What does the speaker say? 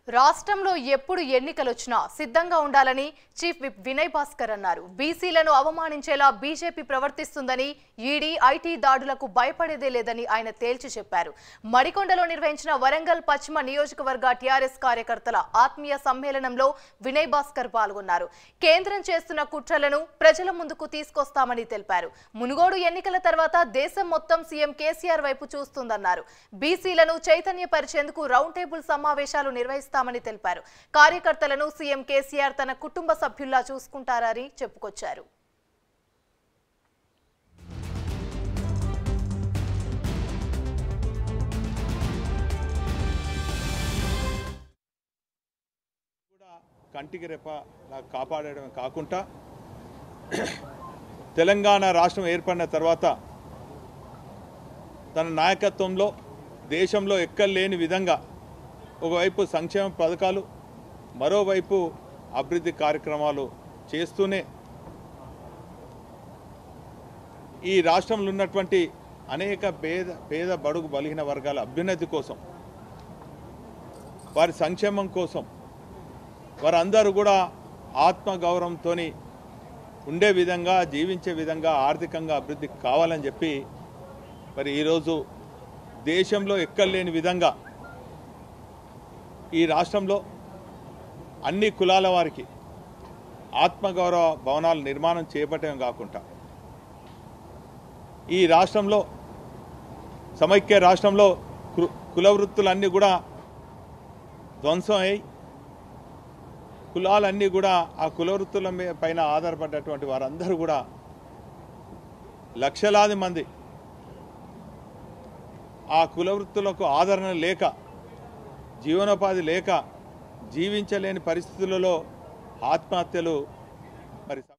రాష్ట్రంలో ఎప్పుడు ఎన్నికలొచ్చినా సిద్ధంగా ఉండాలని చీఫ్ విప్ వినయ్ భాస్కర్ అన్నారు బీసీలను అవమానించేలా బీజేపీ ప్రవర్తిస్తుందని ఈడీ ఐటీ దాడులకు భయపడేదే లేదని ఆయన తేల్చి చెప్పారు మడికొండలో నిర్వహించిన వరంగల్ పశ్చిమ నియోజకవర్గ టీఆర్ఎస్ కార్యకర్తల ఆత్మీయ సమ్మేళనంలో వినయ్ భాస్కర్ పాల్గొన్నారు కేంద్రం చేస్తున్న కుట్రలను ప్రజల ముందుకు తీసుకొస్తామని తెలిపారు మునుగోడు ఎన్నికల తర్వాత దేశం మొత్తం సీఎం కేసీఆర్ వైపు చూస్తుందన్నారు బీసీలను చైతన్యపరిచేందుకు రౌండ్ టేబుల్ సమావేశాలు నిర్వహిస్తామని తెలిపారు కార్యకర్తలను సీఎం కేసీఆర్ తన కుటుంబ సభ్యుల్లా చూసుకుంటారని చెప్పుకొచ్చారు కూడా కంటికి రెప్ప కాపాడడమే కాకుండా తెలంగాణ రాష్ట్రం ఏర్పడిన తర్వాత తన నాయకత్వంలో దేశంలో ఎక్కలేని విధంగా ఒకవైపు సంక్షేమ పథకాలు మరోవైపు అభివృద్ధి కార్యక్రమాలు చేస్తూనే ఈ రాష్ట్రంలో ఉన్నటువంటి అనేక పేద పేద బడుగు బలహీన వర్గాల అభ్యున్నతి కోసం వారి సంక్షేమం కోసం వారందరూ కూడా ఆత్మగౌరవంతో ఉండే విధంగా జీవించే విధంగా ఆర్థికంగా అభివృద్ధి కావాలని చెప్పి మరి ఈరోజు దేశంలో ఎక్కలేని విధంగా ఈ రాష్ట్రంలో అన్ని కులాల వారికి ఆత్మగౌరవ భవనాలు నిర్మాణం చేపట్టడం కాకుండా ఈ రాష్ట్రంలో సమైక్య రాష్ట్రంలో కు- కుల వృత్తులన్నీ కూడా ధ్వంసం అయి కులాలన్నీ కూడా ఆ కుల వృత్తుల మీ- పైన ఆధారపడ్డటువంటి వారందరూ కూడా లక్షలాది మంది ఆ కుల వృత్తులకు ఆదరణ లేక జీవనోపాధి లేక జీవించలేని పరిస్థితులలో ఆత్మహత్యలు మరి